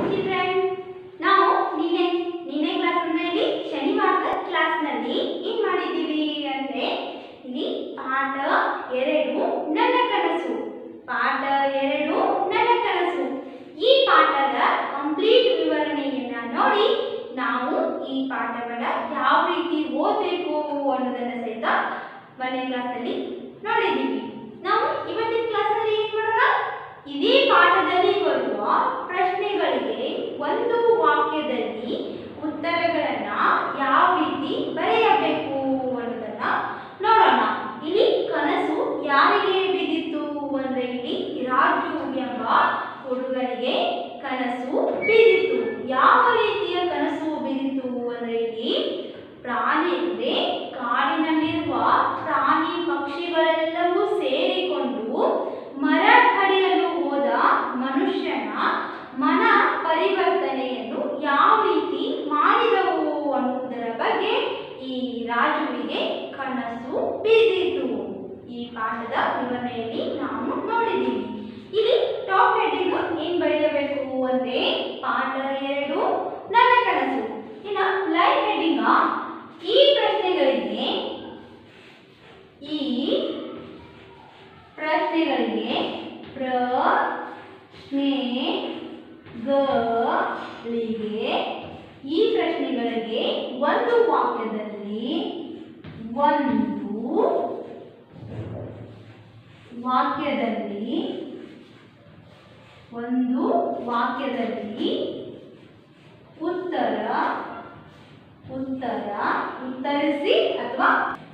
children ನಾವು ನಿನ್ನೆ ನಿನ್ನೆ ಕ್ಲಾಸ್ನಲ್ಲಿ ಶನಿವಾರದ ಕ್ಲಾಸ್ನಲ್ಲಿ ಏನ್ ಮಾಡಿದ್ದೀವಿ ಅಂದ್ರೆ ಇಲ್ಲಿ ಪಾಠ ಎರಡು ನನ್ನ ಕನಸು ಪಾಠ ಎರಡು ನನ್ನ ಕನಸು ಈ ಪಾಠದ ಕಂಪ್ಲೀಟ್ ವಿವರಣೆಯನ್ನ ನೋಡಿ ನಾವು ಈ ಪಾಠವನ್ನ ಯಾವ ರೀತಿ ಓದಬೇಕು ಅನ್ನೋದನ್ನ ಸಹಿತ ಮನೆ ಕ್ಲಾಸಲ್ಲಿ ನೋಡಿದ್ದೀವಿ ನಾವು ಇವತ್ತಿನ ಕ್ಲಾಸಲ್ಲಿ ಏನ್ ಮಾಡೋಣ ಇದೇ ಪಾಠದಲ್ಲಿ ಬರುವ ಪ್ರಶ್ನೆಗಳಿಗೆ ಒಂದು ವಾಕ್ಯದಲ್ಲಿ ಉತ್ತರಗಳನ್ನ ಯಾವ ರೀತಿ ಬರೆಯಬೇಕು ಅನ್ನೋದನ್ನ ನೋಡೋಣ ಇಲ್ಲಿ ಕನಸು ಯಾರಿಗೆ ಬಿದ್ದಿತ್ತು ಅಂದ್ರೆ ಇಲ್ಲಿ ರಾಜು ಎಂಬ ಹುಡುಗನಿಗೆ ಕನಸು ಬಿದ್ದಿತ್ತು ಯಾವ ರೀತಿಯ ಕನಸು ಬಿದ್ದಿತ್ತು ಅಂದ್ರೆ ಇಲ್ಲಿ ಪ್ರಾಣಿ ಅಂದ್ರೆ ಕಾಡಿನಲ್ಲಿರುವ ಪ್ರಾಣಿ ಪಕ್ಷಿಗಳೆಲ್ಲವೂ ಸೇರಿಕೊಂಡು ಮರ ಕಡಿಯಲು ಹೋದ ಮನುಷ್ಯನ ಮನ ಪರಿವರ್ತನೆಯನ್ನು ಯಾವ ರೀತಿ ಮಾಡಿದವು ಅನ್ನುವುದರ ಬಗ್ಗೆ ಈ ರಾಜುವಿಗೆ ಕನಸು ಬಿದ್ದಿತು ಈ ಪಾಠದ ವಿವರಣೆಯಲ್ಲಿ ನಾವು ನೋಡಿದ್ದೀವಿ ಇಲ್ಲಿ ಟಾಪ್ ಹೆಡಿಂಗ್ ಏನ್ ಬರೆಯಬೇಕು ಅಂದ್ರೆ ಪಾಠ ಎರಡು ನನ್ನ ಕನಸು ಇನ್ನು ಲೈನ್ ಹೆಡಿಂಗ್ ಈ ಪ್ರಶ್ನೆಗಳಿಗೆ ಈ ಪ್ರಶ್ನೆಗಳಿಗೆ ಪ್ರಶ್ನೆಗಳಿಗೆ ಈ ಪ್ರಶ್ನೆಗಳಿಗೆ ಒಂದು ವಾಕ್ಯದಲ್ಲಿ ಒಂದು ವಾಕ್ಯದಲ್ಲಿ ಒಂದು ವಾಕ್ಯದಲ್ಲಿ ಉತ್ತರ ಉತ್ತರ ಉತ್ತರಿಸಿ ಅಥವಾ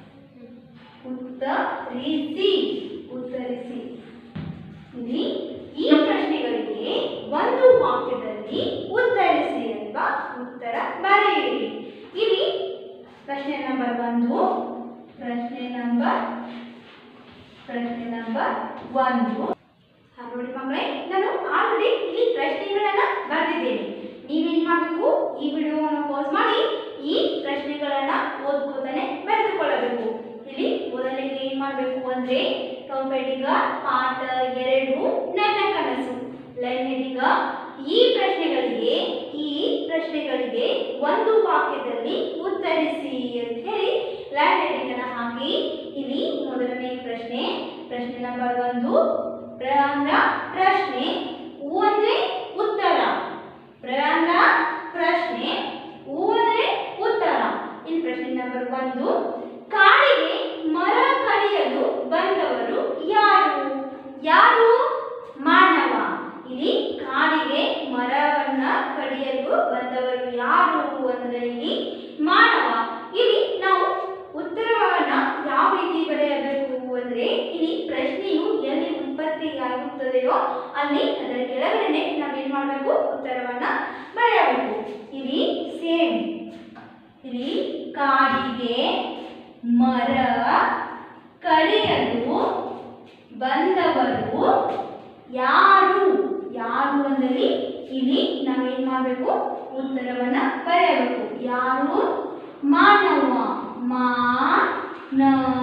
ಉತ್ತರಿಸಿ ಉತ್ತರಿಸಿ ಇಲ್ಲಿ ಈ ಪ್ರಶ್ನೆಗಳಿಗೆ ಒಂದು ವಾಕ್ಯದಲ್ಲಿ ಉತ್ತರಿಸಿ ಅಥವಾ ಉತ್ತರ ಬರೆಯಿರಿ ಇಲ್ಲಿ ಪ್ರಶ್ನೆ ನಂಬರ್ ಒಂದು ಪ್ರಶ್ನೆ ನಂಬರ್ ಪ್ರಶ್ನೆ ನಂಬರ್ ಒಂದು ಹಾ, ನೋಡಿ ಮಕ್ಕಳೇ ನಾನು ಆಲ್ರೆಡಿ ಇಲ್ಲಿ ಪ್ರಶ್ನೆಗಳನ್ನ ಬರೆದಿದ್ದೇನೆ ನೀವೇನ್ ಮಾಡಬೇಕು ಈ ವಿಡಿಯೋವನ್ನು ಪಾಸ್ ಮಾಡಿ ಈ ಪ್ರಶ್ನೆಗಳನ್ನ ಓದ್ಕೋತಾನೆ ಬರೆದುಕೊಳ್ಳಬೇಕು ಇಲ್ಲಿ ಮೊದಲಿಗೆ ಏನ್ ಮಾಡಬೇಕು ಅಂದ್ರೆ ಟಾಪ್ ಹೆಡಿಂಗ್ ಪಾಠ ಎರಡು ನನ್ನ ಕನಸು ಲೈನ್ ಹೆಡಿಂಗ್ ಈ ಪ್ರಶ್ನೆಗಳಿಗೆ ಈ ಪ್ರಶ್ನೆಗಳಿಗೆ ಒಂದು ವಾಕ್ಯದಲ್ಲಿ ಉತ್ತರಿಸಿ ಅಂತ ಹೇಳಿ ಲೈನ್ ಹೆಡಿಂಗ್ ಅನ್ನ ಹಾಕಿ ಇಲ್ಲಿ ಮೊದಲನೇ ಪ್ರಶ್ನೆ ಪ್ರಶ್ನೆ ನಂಬರ್ ಒಂದು ಪ್ರ ಅಂದ್ರ ಪ್ರಶ್ನೆ ಹೂ ಅಂದ್ರೆ ಉತ್ತರ ಪ್ರ ಅಂದ್ರ ಪ್ರಶ್ನೆ ಹೂ ಅಂದ್ರೆ ಉತ್ತರ ಇಲ್ಲಿ ಪ್ರಶ್ನೆ ನಂಬರ್ ಒಂದು ಕಾಡಿಗೆ ಮರ ಕಡಿಯಲು ಬಂದವರು ಯಾರು ಯಾರು ಮಾನವ ಇಲ್ಲಿ ಕಾಡಿಗೆ ಮರವನ್ನ ಕಡಿಯಲು ಬಂದವರು ಯಾರು ಅಂದ್ರೆ ಇಲ್ಲಿ ಮಾನವ ಇಲ್ಲಿ ನಾವು ಉತ್ತರವನ್ನ ಯಾವ ರೀತಿ ಬರೆಯಬೇಕು ಅಂದ್ರೆ ಇಲ್ಲಿ ಪ್ರಶ್ನೆಯು ಎಲ್ಲಿ ಉತ್ಪತ್ತಿಯಾಗುತ್ತದೆಯೋ ಅಲ್ಲಿ ಅದರ ಕೆಳಗಡೆ ನಾವೇನ್ ಮಾಡಬೇಕು ಉತ್ತರವನ್ನ ಬರೆಯಬೇಕು ಇಲ್ಲಿ ಸೇಮ್ ಇಲ್ಲಿ ಕಾಡಿಗೆ ಮರ ಕಡಿಯಲು ಬಂದವರು ಯಾರು ಯಾರು ಅಂದಲ್ಲಿ ಇಲ್ಲಿ ನಾವೇನ್ ಮಾಡಬೇಕು ಉತ್ತರವನ್ನ ಬರೆಯಬೇಕು ಯಾರು ಮಾನವ ಮಾನವ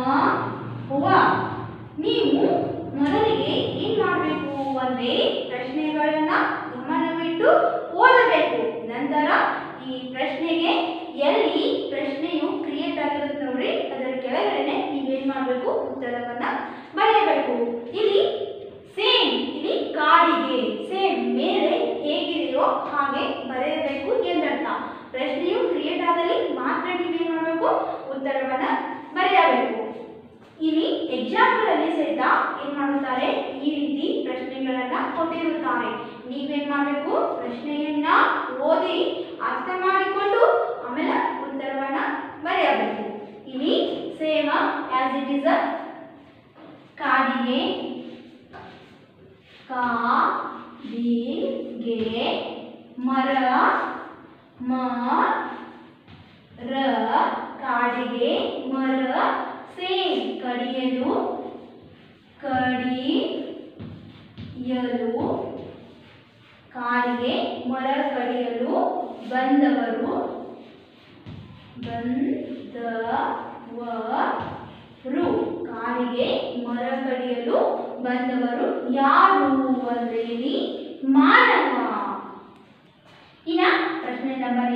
ನೀವು ಮೊದಲಿಗೆ ಏನ್ ಮಾಡಬೇಕು ಅಂದ್ರೆ ಪ್ರಶ್ನೆಗಳನ್ನ ಗಮನವಿಟ್ಟು ಓದಬೇಕು ನಂತರ ಈ ಪ್ರಶ್ನೆಗೆ ಎಲ್ಲಿ ಪ್ರಶ್ನೆಯು ಕ್ರಿಯೇಟ್ ಆಗಿರುತ್ತೆ ನೋಡಿ ಅದರ ಕೆಳಗಡೆ ನೀವೇನ್ ಮಾಡಬೇಕು ಉತ್ತರವನ್ನ ಬರೆಯಬೇಕು ಇಲ್ಲಿ ಸೇಮ್ ಇಲ್ಲಿ ಕಾಡಿಗೆ ಸೇಮ್ ಮೇಲೆ ಹೇಗಿದೆಯೋ ಹಾಗೆ ಬರೆಯಬೇಕು ಎಂದರ್ಥ ಪ್ರಶ್ನೆಯು ಕ್ರಿಯೇಟ್ ಆದಲ್ಲಿ ಮಾತ್ರ ನೀವೇನ್ ಮಾಡಬೇಕು ಉತ್ತರವನ್ನ ಬರೆಯಬೇಕು ಇಲ್ಲಿ ಎಕ್ಸಾಮ್ಗಳಲ್ಲಿ ಸಹಿತ ಏನ್ ಮಾಡುತ್ತಾರೆ ಈ ರೀತಿ ಪ್ರಶ್ನೆಗಳನ್ನ ಕೊಟ್ಟಿರುತ್ತಾರೆ ನೀವೇನ್ ಮಾಡಬೇಕು ಪ್ರಶ್ನೆಯನ್ನ ಓದಿ ಅರ್ಥ ಮಾಡಿಕೊಂಡು ಆಮೇಲೆ ಉತ್ತರವನ್ನ ಬರೆಯಬೇಕು ಇಲ್ಲಿ ಸೇಮ್ ಆಸ್ ಇಟ್ ಇಸ್ ಕಾಡಿಗೆ ಕಾಡಿಗೆ ಮರ ಮ ರ ಕಾಡಿಗೆ ಮರ ಸೇಮ್ ಕಡಿಯಲು ಕಡಿಯಲು ಕಾಡಿಗೆ ಮರ ಕಡಿಯಲು ಬಂದವರು ಬಂದವರು ಕಾಡಿಗೆ ಮರ ಕಡಿಯಲು ಬಂದವರು ಯಾರು ಅಂದ್ರೆ ಇಲ್ಲಿ ಮಾನವ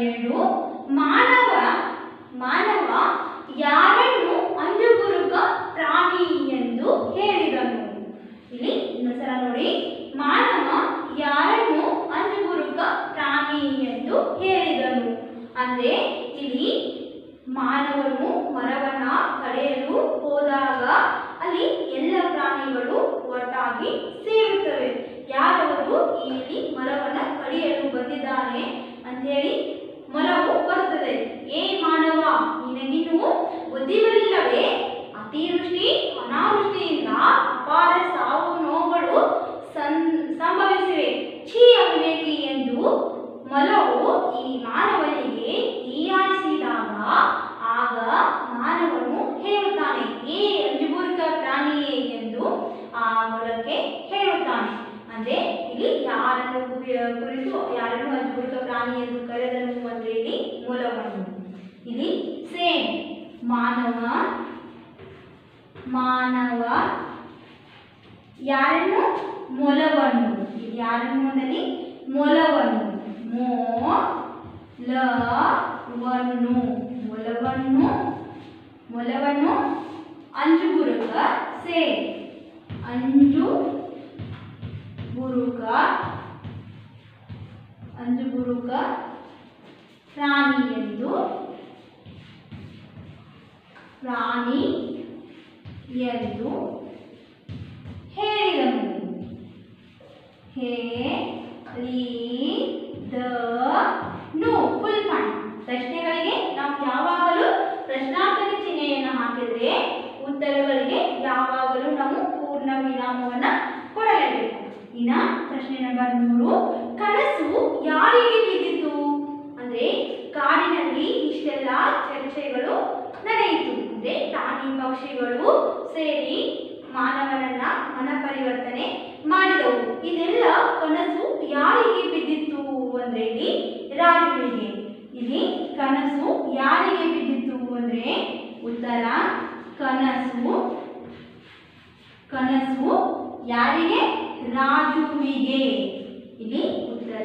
ಬರೆಯಲು ಮಾನವ ಮಾನವ ಯಾರನ್ನು ಅಂಜುಬುರುಕ ಪ್ರಾಣಿ ಎಂದು ಹೇಳಿದನು ಇಲ್ಲಿ ಇನ್ನೊಂದ್ಸಲ ನೋಡಿ ಮಾನವ ಯಾರನ್ನು ಅಂಜುಬುರುಕ ಪ್ರಾಣಿ ಎಂದು ಹೇಳಿದನು ಅಂದ್ರೆ ಇಲ್ಲಿ ಮಾನವನು ಮರವನ್ನ ಕಡಿಯಲು ಹೋದಾಗ ಅಲ್ಲಿ ಎಲ್ಲ ಪ್ರಾಣಿಗಳು ಒಟ್ಟಾಗಿ ಸೇರುತ್ತವೆ ಯಾರವರು ಇಲ್ಲಿ ಮರವನ್ನ ಕಡಿಯಲು ಬಂದಿದ್ದಾನೆ ಅಂತೇಳಿ ಮರವು ಬರುತ್ತದೆ ಏ ಮಾನವ ನಿನಗಿನ್ನೂ ಬುದ್ಧಿಗಳಿಲ್ಲವೇ ಅತಿವೃಷ್ಟಿ ಅನಾವೃಷ್ಟಿಯಿಂದ ಅಪಾರ ಸಾವು ನೋವುಗಳು ಸಂ ಸಂಭವಿಸಿವೆ ಛೀ ಅವಿವೇಕಿ ಎಂದು ಮೊಲವು ಈ ಮಾನವನಿಗೆ ಹೀಯಾಳಿಸಿದಾಗ ಆಗ ಮಾನವನು ಹೇಳುತ್ತಾನೆ ಏ ಅಂಜುಬೂರ್ಕ ಪ್ರಾಣಿಯೇ ಎಂದು ಆ ಮೊಲಕ್ಕೆ ಹೇಳುತ್ತಾನೆ ಅಂದ್ರೆ ಇಲ್ಲಿ ಯಾರನ್ನು ಕುರಿ- ಕುರಿತು ಯಾರನ್ನು ಅಂಜುಬೂರ್ಕ ಪ್ರಾಣಿ ಎಂದು ಕರೆದನು ಅಂದ್ರೆ ಇಲ್ಲಿ ಮೊಲವನ್ನು ಇಲ್ಲಿ ಸೇಮ್ ಮಾನವ ಮಾನವ ಯಾರನ್ನು ಮೊಲವನ್ನು ಇಲ್ಲಿ ಯಾರನ್ನು ಅಂದಲ್ಲಿ ಮೊಲವನ್ನು ಮೋ ಲ ವನ್ನು ಮೊಲವನ್ನು ಮೊಲವನ್ನು ಅಂಜು ಬುರುಕ ಸೇ ಅಂಜು ಬುರುಕ ಅಂಜು ಬುರುಕ ಪ್ರಾಣಿ ಎಂದು ಪ್ರಾಣಿ ಎಂದು ಹೇಳಿದನು ಹೇಳಿದನು ಫುಲ್ ಪಾಯಿಂಟ್ ಪ್ರಶ್ನೆಗಳಿಗೆ ನಾವು ಯಾವಾಗಲೂ ಪ್ರಶ್ನಾರ್ಥಕ ಚಿಹ್ನೆಯನ್ನು ಹಾಕಿದ್ರೆ ಉತ್ತರಗಳಿಗೆ ಯಾವಾಗಲೂ ನಾವು ಪೂರ್ಣ ವಿರಾಮವನ್ನ ಕೊಡಲೇಬೇಕು ಇನ್ನ ಪ್ರಶ್ನೆ ನಂಬರ್ ಮೂರು ಕನಸು ಯಾರಿಗೆ ಬಿದ್ದಿತು ಅಂದ್ರೆ ಕಾಡಿನಲ್ಲಿ ಇಷ್ಟೆಲ್ಲ ಚರ್ಚೆಗಳು ನಡೆಯಿತು ಅಂದ್ರೆ ಪ್ರಾಣಿ ಪಕ್ಷಿಗಳು ಸೇರಿ ಮಾನವನನ್ನ ಮನ ಪರಿವರ್ತನೆ ಮಾಡಿದವು ಇದೆಲ್ಲ ಕನಸು ಯಾರಿಗೆ ಬಿದ್ದಿತ್ತು ಅಂದ್ರೆ ಇಲ್ಲಿ ರಾಜುವಿಗೆ ಇಲ್ಲಿ ಕನಸು ಯಾರಿಗೆ ಬಿದ್ದಿತ್ತು ಅಂದ್ರೆ ಉತ್ತರ ಕನಸು ಕನಸು ಯಾರಿಗೆ ರಾಜುವಿಗೆ ಇಲ್ಲಿ ಉತ್ತರ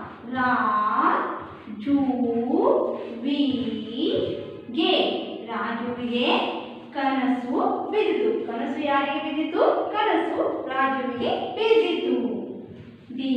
ರಾಜುವಿಗೆ ರಾಜುವಿಗೆ ಕನಸು ಬಿದ್ದಿತು ಕನಸು ಯಾರಿಗೆ ಬಿದ್ದಿತು ಕನಸು ರಾಜುವಿಗೆ ಬಿದ್ದಿತು ದಿ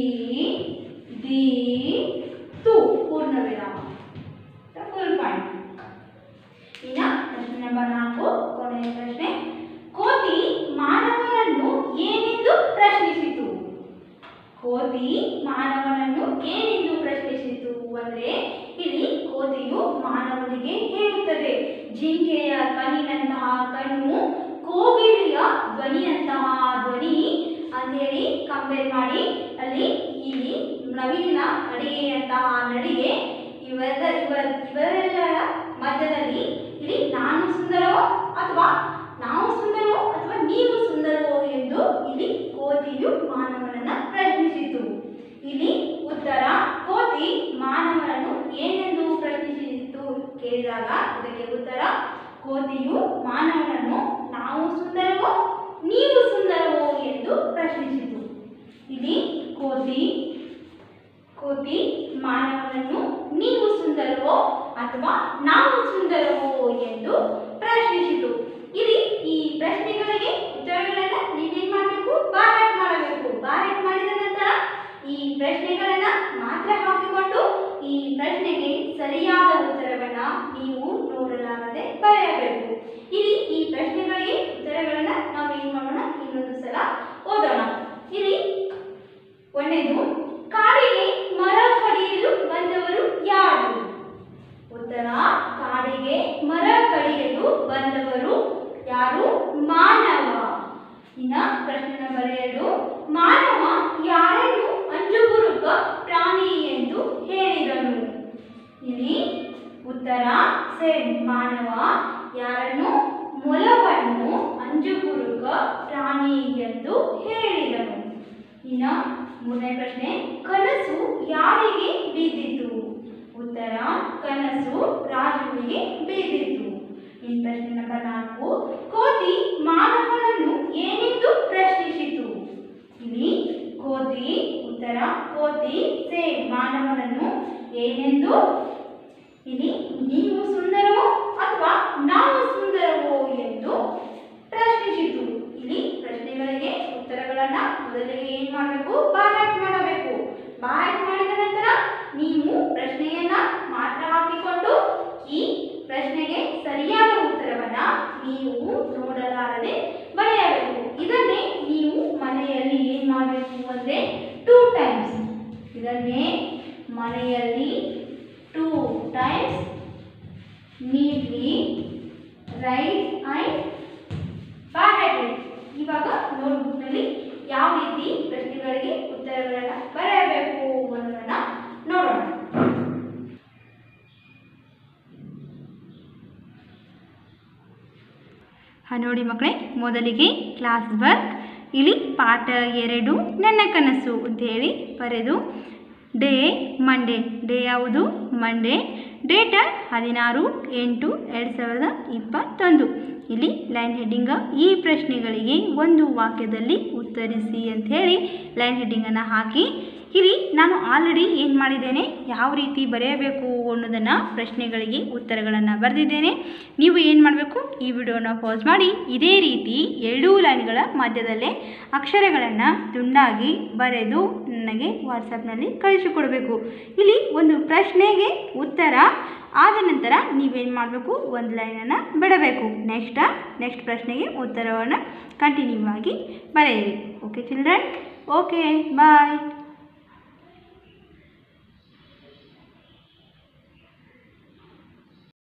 ದಿ ತು ಪೂರ್ಣ ವಿರಾಮ ಫುಲ್ ಪಾಯಿಂಟ್ ಇನ್ನ ಪ್ರಶ್ನೆ ನಂಬರ್ ನಾಲ್ಕು ಕೊನೆಯ ಪ್ರಶ್ನೆ ಕೋತಿ ಮಾನವನನ್ನು ಏನೆಂದು ಪ್ರಶ್ನಿಸಿತು ಕೋತಿ ಮಾನವನನ್ನು ಏನೆಂದು ಪ್ರಶ್ನಿಸಿತು ಅಂದ್ರೆ ಇಲ್ಲಿ ಕೋತಿಯು ಮಾನವನಿಗೆ ಹೇಳುತ್ತದೆ ಜಿಂಕೆಯ ಕಣ್ಣಿನಂತಹ ಕಣ್ಣು ಕೋಗಿಲೆಯ ಧ್ವನಿಯಂತಹ ಧ್ವನಿ ಅಂತೇಳಿ ಕಂಪೇರ್ ಮಾಡಿ ಅಲ್ಲಿ ಇಲ್ಲಿ ನವಿಲಿನ ನಡಿಗೆಯಂತಹ ನಡಿಗೆ ಇವರ ಇವ ಇವರೆಲ್ಲರ ಮಧ್ಯದಲ್ಲಿ ಇಲ್ಲಿ ನಾನು ಸುಂದರವೋ ಅಥವಾ ನಾವು ಸುಂದರವೋ ಅಥವಾ ನೀವು ಸುಂದರವೋ ಎಂದು ಇಲ್ಲಿ ಕೋತಿಯು ಮಾನವನನ್ನ ಪ್ರಶ್ನಿಸಿತು ಇಲ್ಲಿ ಉತ್ತರ ಕೋತಿ ಮಾನವನನ್ನು ಏನೆಂದು ಪ್ರಶ್ನಿಸಿತು ಕೇಳಿದಾಗ ಇದಕ್ಕೆ ಉತ್ತರ ಕೋತಿಯು ಮಾನವನನ್ನು ನಾವು ಸುಂದರವೋ ನೀವು ಸುಂದರವೋ ಎಂದು ಪ್ರಶ್ನಿಸಿತು ಇಲ್ಲಿ ಕೋತಿ ಕೋತಿ ಮಾನವನನ್ನು ನೀವು ಸುಂದರವೋ ಅಥವಾ ನಾವು ಸುಂದರವೋ ಎಂದು ಪ್ರಶ್ನಿಸಿತು ಇಲ್ಲಿ ಈ ಪ್ರಶ್ನೆಗಳಿಗೆ ಉತ್ತರಗಳನ್ನ ನೀವೇನ್ ಮಾಡಬೇಕು ಬಾರೆಟ್ ಮಾಡಬೇಕು ಬಾರೆಟ್ ಮಾಡಿದ ನಂತರ ಈ ಪ್ರಶ್ನೆಗಳನ್ನ ಮಾತ್ರ ಹಾಕಿಕೊಂಡು ಈ ಪ್ರಶ್ನೆಗೆ ಸರಿಯಾದ ಉತ್ತರವನ್ನ ನೀವು ನೋಡಲಾರದೆ ಬರೆಯಬೇಕು ಇಲ್ಲಿ ಈ ಪ್ರಶ್ನೆಗಳಿಗೆ ಉತ್ತರಗಳನ್ನ ನಾವು ಏನ್ ಮಾಡೋಣ ಇನ್ನೊಂದು ಸಲ ಓದೋಣ ಇಲ್ಲಿ ಒಂದನೇದು ಕಾಡಿಗೆ ಮರ ಕಡಿಯಲು ಬಂದವರು ಯಾರು ಉತ್ತರ ಕಾಡಿಗೆ ಮರ ಕಡಿಯಲು ಬಂದವರು ಯಾರು ಮಾನವ ಇನ್ನ ಪ್ರಶ್ನೆ ನಂಬರ್ ಎರಡು ಮಾನವ ಯಾರನ್ನು ಅಂಜುಬುರುಕ ಪ್ರಾಣಿ ಎಂದು ಹೇಳಿದನು ಇಲ್ಲಿ ಉತ್ತರ ಸೇಮ್ ಮಾನವ ಯಾರನ್ನು ಮೊಲವನ್ನು ಅಂಜುಬುರುಕ ಪ್ರಾಣಿ ಎಂದು ಹೇಳಿದನು ಇನ್ನ ಮೂರನೇ ಪ್ರಶ್ನೆ ಕನಸು ಯಾರಿಗೆ ಬಿದ್ದಿತು ಉತ್ತರ ಕನಸು ರಾಜುವಿಗೆ ಬಿದ್ದಿತು ಇನ್ ಪ್ರಶ್ನೆ ನಂಬರ್ ನಾಲ್ಕು ಕೋತಿ ಮಾನವನನ್ನು ಏನೆಂದು ಪ್ರಶ್ನಿಸಿತು ಇಲ್ಲಿ ಕೋತಿ ಉತ್ತರ ಕೋತಿ ಸೇ ಮಾನವನನ್ನು ಏನೆಂದು ಇಲ್ಲಿ ನೀವು ಸುಂದರವೋ ಅಥವಾ ನಾವು ಸುಂದರವೋ ಎಂದು ಪ್ರಶ್ನಿಸಿತು ಇಲ್ಲಿ ಪ್ರಶ್ನೆಗಳಿಗೆ ಉತ್ತರಗಳನ್ನ ಮೊದಲಿಗೆ ಏನ್ ಮಾಡಬೇಕು ಬಾಯ್ಹಾಟ್ ಮಾಡಬೇಕು ಬಾಯ್ಹಾಟ್ ಮಾಡಿದ ನಂತರ ನೀವು ಪ್ರಶ್ನೆಯನ್ನ ಮಾತ್ರ ಹಾಕಿಕೊಂಡು ಈ ಪ್ರಶ್ನೆಗೆ ಸರಿಯಾದ ಉತ್ತರವನ್ನ ನೀವು ನೋಡಲಾರದೆ ಬರೆಯಬೇಕು ಇದನ್ನೇ ನೀವು ಮನೆಯಲ್ಲಿ ಏನ್ ಮಾಡಬೇಕು ಅಂದ್ರೆ ಟೂ ಟೈಮ್ಸ್ ಇದನ್ನೇ ಮನೆಯಲ್ಲಿ two times neatly right and by heart ಇವಾಗ ನೋಟ್ಬುಕ್ನಲ್ಲಿ ಯಾವ ರೀತಿ ಪ್ರಶ್ನೆಗಳಿಗೆ ಉತ್ತರಗಳನ್ನು ಬರೆಯಬೇಕು ಅನ್ನೋದನ್ನ ನೋಡೋಣ ಹಾಂ ನೋಡಿ ಮಕ್ಕಳೇ ಮೊದಲಿಗೆ ಕ್ಲಾಸ್ ವರ್ಕ್ ಇಲ್ಲಿ ಪಾಠ ಎರಡು ನನ್ನ ಕನಸು ಅಂತೇಳಿ ಬರೆದು ಡೇ ಮಂಡೇ ಡೇ ಯಾವುದು ಮಂಡೇ ಡೇಟ ಹದಿನಾರು ಎಂಟು ಎರಡು ಸಾವಿರದ ಇಪ್ಪತ್ತೊಂದು ಇಲ್ಲಿ ಲೈನ್ ಹೆಡ್ಡಿಂಗ್ ಈ ಪ್ರಶ್ನೆಗಳಿಗೆ ಒಂದು ವಾಕ್ಯದಲ್ಲಿ ಉತ್ತರಿಸಿ ಅಂತ ಹೇಳಿ ಲೈನ್ ಹೆಡ್ಡಿಂಗನ್ನು ಹಾಕಿ ಇಲ್ಲಿ ನಾನು ಆಲ್ರೆಡಿ ಏನು ಮಾಡಿದ್ದೇನೆ ಯಾವ ರೀತಿ ಬರೆಯಬೇಕು ಅನ್ನೋದನ್ನು ಪ್ರಶ್ನೆಗಳಿಗೆ ಉತ್ತರಗಳನ್ನು ಬರೆದಿದ್ದೇನೆ ನೀವು ಏನು ಮಾಡಬೇಕು ಈ ವಿಡಿಯೋನ ಪಾಸ್ ಮಾಡಿ ಇದೇ ರೀತಿ ಎರಡೂ ಲೈನ್ಗಳ ಮಧ್ಯದಲ್ಲೇ ಅಕ್ಷರಗಳನ್ನು ತುಂಡಾಗಿ ಬರೆದು ನನಗೆ ವಾಟ್ಸಪ್ನಲ್ಲಿ ಕಳಿಸಿಕೊಡಬೇಕು ಇಲ್ಲಿ ಒಂದು ಪ್ರಶ್ನೆಗೆ ಉತ್ತರ ಆದ ನಂತರ ನೀವೇನು ಮಾಡಬೇಕು ಒಂದು ಲೈನನ್ನು ಬಿಡಬೇಕು ನೆಕ್ಸ್ಟ್ ನೆಕ್ಸ್ಟ್ ಪ್ರಶ್ನೆಗೆ ಉತ್ತರವನ್ನು ಕಂಟಿನ್ಯೂ ಆಗಿ ಬರೆಯಿರಿ ಓಕೆ ಚಿಲ್ಡ್ರನ್ ಓಕೆ ಬಾಯ್